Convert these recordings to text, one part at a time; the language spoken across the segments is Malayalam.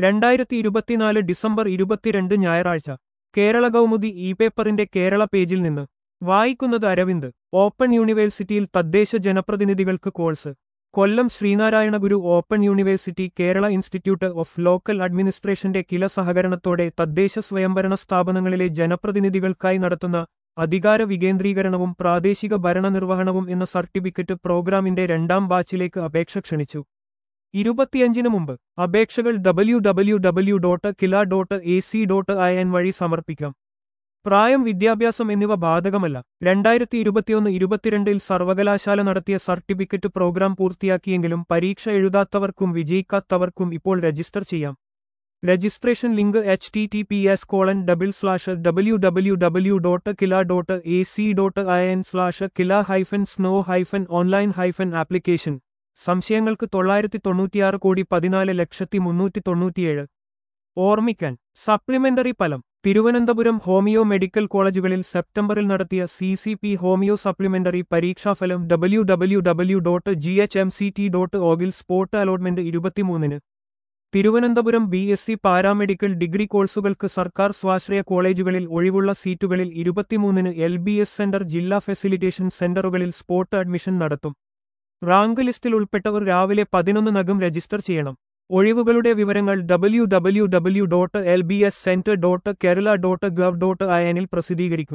രണ്ടായിരത്തി ഇരുപത്തിനാല് ഡിസംബർ ഇരുപത്തിരണ്ട് ഞായറാഴ്ച കേരള കൗമുദി ഇ പേപ്പറിന്റെ കേരള പേജിൽ നിന്ന് വായിക്കുന്നത് അരവിന്ദ് ഓപ്പൺ യൂണിവേഴ്സിറ്റിയിൽ തദ്ദേശ ജനപ്രതിനിധികൾക്ക് course Kollam Sreenarayana Guru open university Kerala institute of local അഡ്മിനിസ്ട്രേഷന്റെ കില സഹകരണത്തോടെ തദ്ദേശ സ്വയംഭരണ സ്ഥാപനങ്ങളിലെ ജനപ്രതിനിധികൾക്കായി നടത്തുന്ന അധികാര വികേന്ദ്രീകരണവും പ്രാദേശിക ഭരണനിർവഹണവും എന്ന സർട്ടിഫിക്കറ്റ് പ്രോഗ്രാമിന്റെ രണ്ടാം ബാച്ചിലേക്ക് അപേക്ഷ ക്ഷണിച്ചു ഇരുപത്തിയഞ്ചിന് മുമ്പ് അപേക്ഷകൾ W W W dot KILA dot A C dot I N വഴി സമർപ്പിക്കാം പ്രായം വിദ്യാഭ്യാസം എന്നിവ ബാധകമല്ല രണ്ടായിരത്തി ഇരുപത്തിയൊന്ന് ഇരുപത്തിരണ്ടിൽ സർവകലാശാല നടത്തിയ സർട്ടിഫിക്കറ്റ് പ്രോഗ്രാം പൂർത്തിയാക്കിയെങ്കിലും പരീക്ഷ എഴുതാത്തവർക്കും വിജയിക്കാത്തവർക്കും ഇപ്പോൾ രജിസ്റ്റർ ചെയ്യാം registration link H T T P S colon double slash W W W dot KILA dot A C dot I N slash KILA hyphen snow hyphen online hyphen application സംശയങ്ങൾക്ക് തൊള്ളായിരത്തി തൊണ്ണൂറ്റിയാറ് കോടി പതിനാല് ലക്ഷത്തി മുന്നൂറ്റി തൊണ്ണൂറ്റിയേഴ് ഓർമ്മിക്കാൻ സപ്ലിമെന്ററി ഫലം തിരുവനന്തപുരം ഹോമിയോ മെഡിക്കൽ കോളേജുകളിൽ സെപ്റ്റംബറിൽ നടത്തിയ C C P homeo supplementary പരീക്ഷാഫലം W W W dot G H M C T dot ഓഗിൽ സ്പോട്ട് അലോട്ട്മെന്റ് ഇരുപത്തിമൂന്നിന് Thiruvananthapuram B S C paramedical degree കോഴ്സുകൾക്ക് സർക്കാർ സ്വാശ്രയ കോളേജുകളിൽ ഒഴിവുള്ള സീറ്റുകളിൽ ഇരുപത്തിമൂന്നിന് എൽ ബി എസ് സെന്റർ ജില്ലാ ഫെസിലിറ്റേഷൻ സെന്ററുകളിൽ സ്പോട്ട് അഡ്മിഷൻ നടത്തും റാങ്ക് ലിസ്റ്റിൽ ഉൾപ്പെട്ടവർ രാവിലെ പതിനൊന്നിനകം രജിസ്റ്റർ ചെയ്യണം ഒഴിവുകളുടെ വിവരങ്ങൾ W W W dot L B S centre dot Kerala dot gov dot I എനിൽ പ്രസിദ്ധീകരിക്കും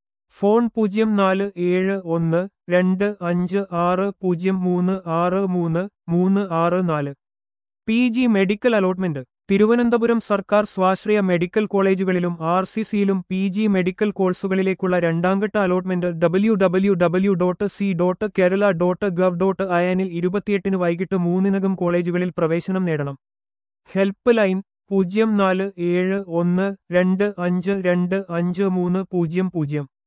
ഫോൺ പൂജ്യം നാല് ഏഴ് ഒന്ന് രണ്ട് അഞ്ച് ആറ് പൂജ്യം മൂന്ന് ആറ് മൂന്ന് മൂന്ന് ആറ് നാല് P G medical allotment Thiruvananthapuram സർക്കാർ സ്വാശ്രയ മെഡിക്കൽ കോളേജുകളിലും ആർ സി സിയിലും പി ജി മെഡിക്കൽ കോഴ്സുകളിലേക്കുള്ള രണ്ടാംഘട്ട allotment W W W dot C dot Kerala dot gov dot അയനിൽ ഇരുപത്തിയെട്ടിന് വൈകിട്ട് മൂന്നിനകം കോളേജുകളിൽ പ്രവേശനം നേടണം ഹെൽപ്പ് ലൈൻ പൂജ്യം നാല് ഏഴ് ഒന്ന് രണ്ട് അഞ്ച് രണ്ട് അഞ്ച് മൂന്ന് പൂജ്യം പൂജ്യം